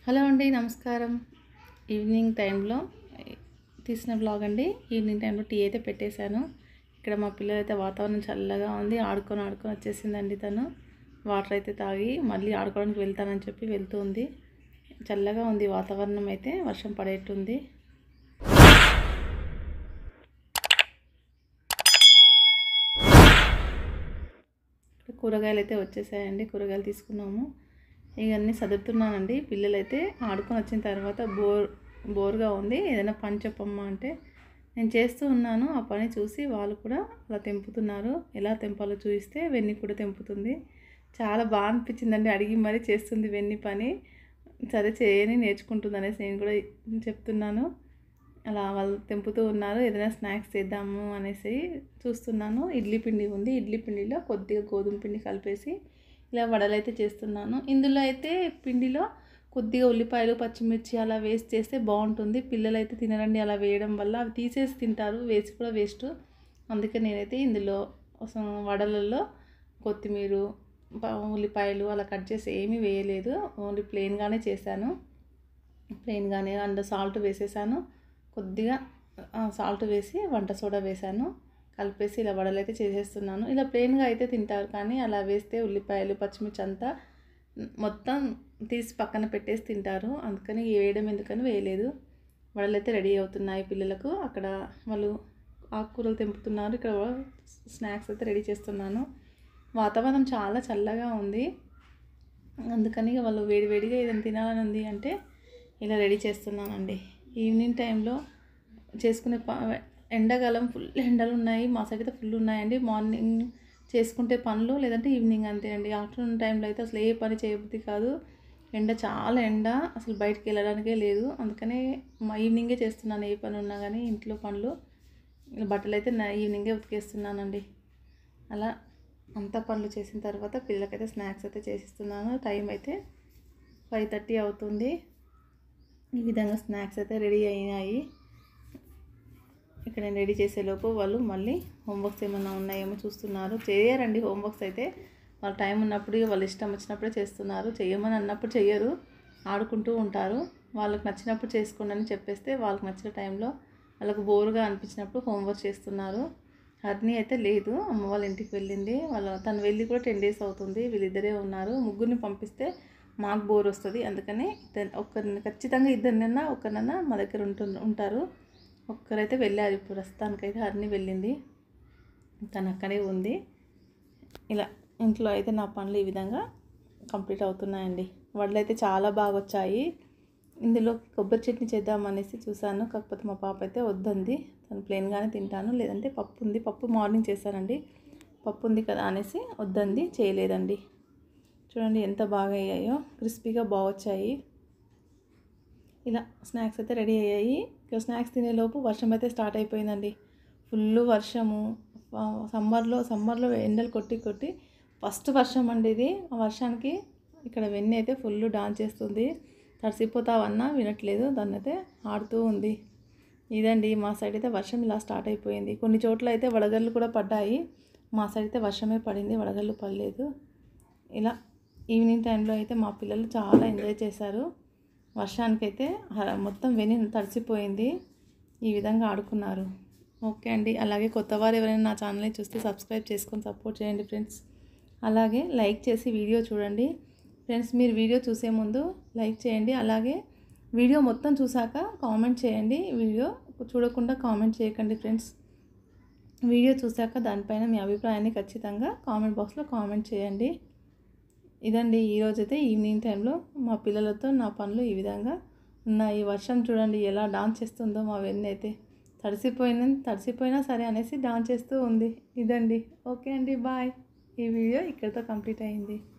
hello అండి నమస్కారం evening టైంలో తీసిన బ్లాగ్ అండి ఈవినింగ్ టైంలో టీ అయితే పెట్టేశాను ఇక్కడ మా పిల్లలు అయితే వాతావరణం చల్లగా ఉంది ఆడుకొని ఆడుకొని వచ్చేసిందండి తను వాటర్ అయితే తాగి మళ్ళీ ఆడుకోవడానికి వెళ్తానని చెప్పి వెళ్తుంది చల్లగా ఉంది వాతావరణం అయితే వర్షం పడేట్టుంది కూరగాయలు అయితే వచ్చేసాయండి కూరగాయలు తీసుకున్నాము ఇవన్నీ చదువుతున్నానండి పిల్లలు అయితే ఆడుకొని వచ్చిన తర్వాత బోర్ బోర్గా ఉంది ఏదైనా పని చెప్పమ్మా అంటే నేను చేస్తూ ఉన్నాను ఆ పని చూసి వాళ్ళు కూడా అలా తెంపుతున్నారు ఎలా తెంపాలో చూపిస్తే వెన్ని కూడా తెంపుతుంది చాలా బాగా అనిపించిందండి అడిగి మరీ చేస్తుంది వెన్ని పని సరే చేయని నేర్చుకుంటుంది అనేసి నేను కూడా చెప్తున్నాను అలా వాళ్ళు తెంపుతూ ఉన్నారు ఏదైనా స్నాక్స్ చేద్దాము అనేసి చూస్తున్నాను ఇడ్లీ పిండి ఉంది ఇడ్లీ పిండిలో కొద్దిగా గోధుమ పిండి కలిపేసి ఇలా వడలైతే చేస్తున్నాను ఇందులో అయితే పిండిలో కొద్దిగా ఉల్లిపాయలు పచ్చిమిర్చి అలా వేస్ట్ చేస్తే బాగుంటుంది పిల్లలు అయితే తినరండి అలా వేయడం వల్ల అవి తీసేసి తింటారు వేసి కూడా వేస్ట్ అందుకే నేనైతే ఇందులో వడలలో కొత్తిమీర ఉల్లిపాయలు అలా కట్ చేసి ఏమీ వేయలేదు ఓన్లీ ప్లెయిన్గానే చేశాను ప్లెయిన్గానే అండ్ సాల్ట్ వేసేసాను కొద్దిగా సాల్ట్ వేసి వంట సోడా వేసాను కలిపేసి ఇలా వడలు అయితే చేసేస్తున్నాను ఇలా ప్లెయిన్గా అయితే తింటారు కానీ అలా వేస్తే ఉల్లిపాయలు పచ్చిమిర్చి అంతా మొత్తం తీసి పక్కన పెట్టేసి తింటారు అందుకని వేయడం ఎందుకని వేయలేదు వడలు అయితే రెడీ అవుతున్నాయి పిల్లలకు అక్కడ వాళ్ళు ఆకుకూరలు తెంపుతున్నారు ఇక్కడ స్నాక్స్ అయితే రెడీ చేస్తున్నాను వాతావరణం చాలా చల్లగా ఉంది అందుకని వాళ్ళు వేడివేడిగా ఏదైనా తినాలని ఉంది అంటే ఇలా రెడీ చేస్తున్నానండి ఈవినింగ్ టైంలో చేసుకునే ప ఎండాకాలం ఫుల్ ఎండలు ఉన్నాయి మా సైడ్ అయితే ఫుల్ ఉన్నాయండి మార్నింగ్ చేసుకుంటే పనులు లేదంటే ఈవినింగ్ అంతే అండి ఆఫ్టర్నూన్ టైంలో అయితే అసలు ఏ పని చేయబుద్ధి కాదు ఎండ చాలా ఎండ అసలు బయటికి వెళ్ళడానికే లేదు అందుకనే మా ఈవినింగే చేస్తున్నాను ఏ పని ఉన్నా కానీ ఇంట్లో పనులు బట్టలు అయితే నా ఈవినింగే ఉతికేస్తున్నానండి అలా అంతా పనులు చేసిన తర్వాత పిల్లలకైతే స్నాక్స్ అయితే చేసిస్తున్నాను టైం అయితే ఫైవ్ థర్టీ అవుతుంది ఈ విధంగా స్నాక్స్ అయితే రెడీ అయినాయి ఇక్కడ నేను రెడీ చేసేలోపు వాళ్ళు మళ్ళీ హోంవర్క్స్ ఏమైనా ఉన్నాయేమో చూస్తున్నారు చేయరండి హోంవర్క్స్ అయితే వాళ్ళ టైం ఉన్నప్పుడు వాళ్ళ ఇష్టం వచ్చినప్పుడే చేస్తున్నారు చేయమని అన్నప్పుడు చెయ్యరు ఆడుకుంటూ ఉంటారు వాళ్ళకి నచ్చినప్పుడు చేసుకోండి అని చెప్పేస్తే వాళ్ళకి నచ్చిన టైంలో వాళ్ళకు బోరుగా అనిపించినప్పుడు హోంవర్క్ చేస్తున్నారు హర్ని అయితే లేదు అమ్మ వాళ్ళ ఇంటికి వెళ్ళింది వాళ్ళ తను వెళ్ళి కూడా టెన్ డేస్ అవుతుంది వీళ్ళిద్దరే ఉన్నారు ముగ్గురిని పంపిస్తే మాకు బోర్ వస్తుంది అందుకని ఒక్కరిని ఖచ్చితంగా ఇద్దరినన్నా ఒకరినన్నా మా దగ్గర ఉంటు ఉంటారు ఒక్కరైతే వెళ్ళారు ఇప్పుడు ప్రస్తుతానికైతే హరిని వెళ్ళింది తను అక్కడే ఉంది ఇలా ఇంట్లో అయితే నా పనులు ఈ విధంగా కంప్లీట్ అవుతున్నాయండి వడలు అయితే చాలా బాగా వచ్చాయి ఇందులో కొబ్బరి చట్నీ చేద్దామనేసి చూశాను కాకపోతే మా పాప అయితే వద్దంది తను ప్లెయిన్గానే తింటాను లేదంటే పప్పు ఉంది పప్పు మార్నింగ్ చేశానండి పప్పు ఉంది కదా అనేసి వద్దంది చేయలేదండి చూడండి ఎంత బాగా అయ్యాయో క్రిస్పీగా బాగా వచ్చాయి ఇలా స్నాక్స్ అయితే రెడీ అయ్యాయి ఇక స్నాక్స్ తినేలోపు వర్షం అయితే స్టార్ట్ అయిపోయిందండి ఫుల్ వర్షము సమ్మర్లో సమ్మర్లో ఎండలు కొట్టి కొట్టి ఫస్ట్ వర్షం అండి ఇది ఆ వర్షానికి ఇక్కడ వెన్న అయితే ఫుల్ డాన్స్ చేస్తుంది తడిసిపోతావన్నా వినట్లేదు దాన్ని అయితే ఆడుతూ ఉంది ఇదండి మా సైడ్ అయితే వర్షం ఇలా స్టార్ట్ అయిపోయింది కొన్ని చోట్ల అయితే వడగళ్ళు కూడా పడ్డాయి మా సైడ్ అయితే వర్షమే పడింది వడగళ్ళు పడలేదు ఇలా ఈవినింగ్ టైంలో అయితే మా పిల్లలు చాలా ఎంజాయ్ చేశారు వర్షానికైతే మొత్తం వెని తడిసిపోయింది ఈ విధంగా ఆడుకున్నారు ఓకే అండి అలాగే కొత్త వారు ఎవరైనా నా ఛానల్ని చూస్తే సబ్స్క్రైబ్ చేసుకొని సపోర్ట్ చేయండి ఫ్రెండ్స్ అలాగే లైక్ చేసి వీడియో చూడండి ఫ్రెండ్స్ మీరు వీడియో చూసే ముందు లైక్ చేయండి అలాగే వీడియో మొత్తం చూసాక కామెంట్ చేయండి వీడియో చూడకుండా కామెంట్ చేయకండి ఫ్రెండ్స్ వీడియో చూసాక దానిపైన మీ అభిప్రాయాన్ని ఖచ్చితంగా కామెంట్ బాక్స్లో కామెంట్ చేయండి ఇదండి ఈరోజైతే ఈవినింగ్ టైంలో మా పిల్లలతో నా పనులు ఈ విధంగా ఉన్నాయి వర్షం చూడండి ఎలా డాన్స్ చేస్తుందో మా వెన్న అయితే తడిసిపోయిన తడిసిపోయినా సరే అనేసి డాన్స్ చేస్తూ ఉంది ఇదండి ఓకే అండి బాయ్ ఈ వీడియో ఇక్కడితో కంప్లీట్ అయింది